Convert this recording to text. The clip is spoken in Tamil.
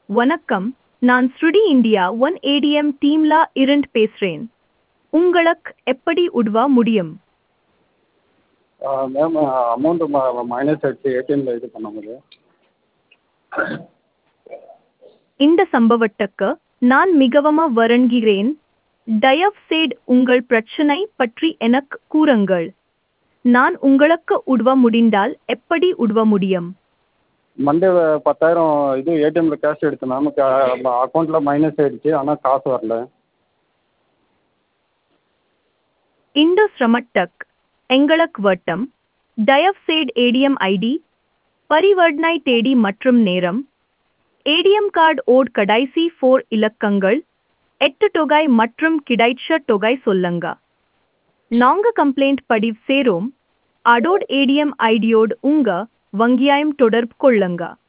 வணக்கம் நான் ஸ்ருடி இந்தியா ஒன் ஏடிஎம் டீம்ல இருந்து பேசுறேன் உங்களுக்கு எப்படி உதவ முடியும் மேம் அமௌண்ட்டு ம மைனஸ் ஆயிடுச்சு ஏடிஎம்மில் இது பண்ண முடியும் இந்த சம்பவத்துக்கு நான் மிகவும் வருந்துகிறேன் தயவுசெய்து உங்கள் பிரச்சனை பற்றி எனக்கு கூறுங்கள் நான் உங்களுக்கு உதவ முடிந்தால் எப்படி உதவ முடியும் மண்டே பத்தாயிரம் இது ஏடிஎம்மில் கேஷ் எடுத்தேன் மேம் அக்கௌண்ட்டில் மைனஸ் ஆயிடுச்சு ஆனால் காசு வரல இந்த சிரமத்துக்கு எங்களுக்கு வட்டம் தயவுசெய்து ஏடிஎம் ஐடி பரிவர்த்தனை தேதி மற்றும் நேரம் ஏடிஎம் கார்டு ஓட் கடைசி ஃபோர் இலக்கங்கள் எட்டு தொகை மற்றும் கிடைச்ச தொகை சொல்லுங்க நாங்க கம்ப்ளைண்ட் பதிவு சேரோம் அதோட ஏடிஎம் ஐடியோடு உங்க வங்கியாயம் தொடர்பு கொள்ளுங்க